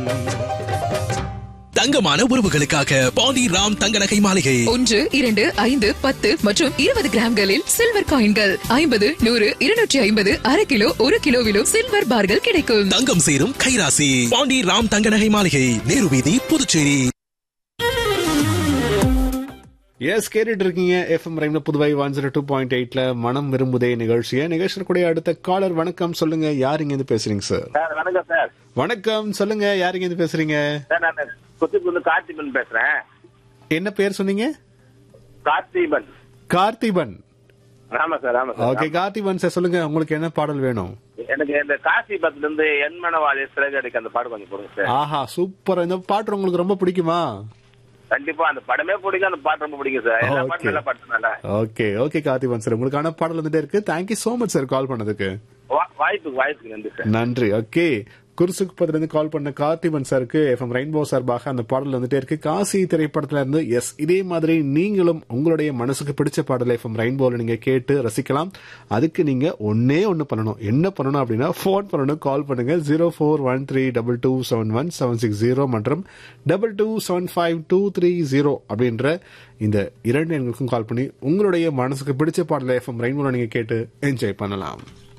தங்கமான உறவுகளுக்காக பாண்டி ராம் தங்க நகை மாளிகை ஒன்று இரண்டு ஐந்து பத்து மற்றும் இருபது கிராம்களில் சில்வர் காயின்கள் ஐம்பது நூறு இருநூற்றி ஐம்பது அரை கிலோ ஒரு கிலோவிலும் சில்வர் பார்கள் கிடைக்கும் தங்கம் சேரும் கைராசி பாண்டி ராம் தங்க நகை மாளிகை நேரு வீதி புதுச்சேரி எஸ் கேட்டுட்டு இருக்கீங்க எஃப்எம் ரைம்ல Puduvai one zero two point எயிட்ல மனம் விரும்புதே நிகழ்ச்சியை நிகழ்ச்சியில் கூடிய அடுத்த காலர் வணக்கம் சொல்லுங்க யார் இங்க இருந்து பேசுறீங்க சார் சார் வணக்கம் சார் வணக்கம் சொல்லுங்க யார் இங்க இருந்து பேசுறீங்க சார் நான் கொத்திப்புந்து கார்த்திபன் பேசுறேன் என்ன பேர் சொன்னீங்க கார்த்திபன் கார்த்திபன் ஆமா சார் ஆமா சார் ஓகே கார்த்திபன் சார் சொல்லுங்க உங்களுக்கு என்ன பாடல் வேணும் எனக்கு இந்த காசிபத்துல இருந்து என்மனவாளி சிறகடிக்கு அந்த பாடு கொஞ்சம் கொடுங்க சார் ஆஹா சூப்பர் இந்த பாட்டு உங்களுக்கு ரொம்ப பிடிக்குமா கண்டிப்பா அந்த படமே பிடிக்கும் அந்த பாட்டு ரொம்ப பிடிக்கும் சார் எல்லா பாட்டு Okay. நல்ல பாட்டு நல்லா ஓகே ஓகே கார்த்திபன் சார் உங்களுக்கான பாடல் வந்துட்டே இருக்கு thank you so much sir call பண்ணதுக்கு வா- வாய்ப்புக்கு வாய்ப்புக்கு நன்றி சார் நன்றி ஓகே குருசுக்குப்பத்துல இருந்து கால் பண்ண கார்த்திபன் சாருக்கு எஃப்எம் ரெயின்போ சார்பாக அந்த பாடல் வந்துட்டே இருக்கு காசி திரைப்படத்துல இருந்து எஸ் இதே மாதிரி நீங்களும் உங்களுடைய மனசுக்கு பிடிச்ச பாடலை எஃப்எம் ரெயின்போல நீங்க கேட்டு ரசிக்கலாம் அதுக்கு நீங்க ஒன்னே ஒன்னு பண்ணணும் என்ன பண்ணணும் அப்படின்னா ஃபோன் பண்ணணும் கால் பண்ணுங்க zero four one three double two seven one seven six zero மற்றும் double two seven five two three zero அப்படின்ற இந்த இரண்டு எண்களுக்கும் கால் பண்ணி உங்களுடைய மனசுக்கு பிடிச்ச பாடலை எஃப்எம் ரெயின்போல நீங்க கேட்டு என்ஜாய் பண்ணலாம்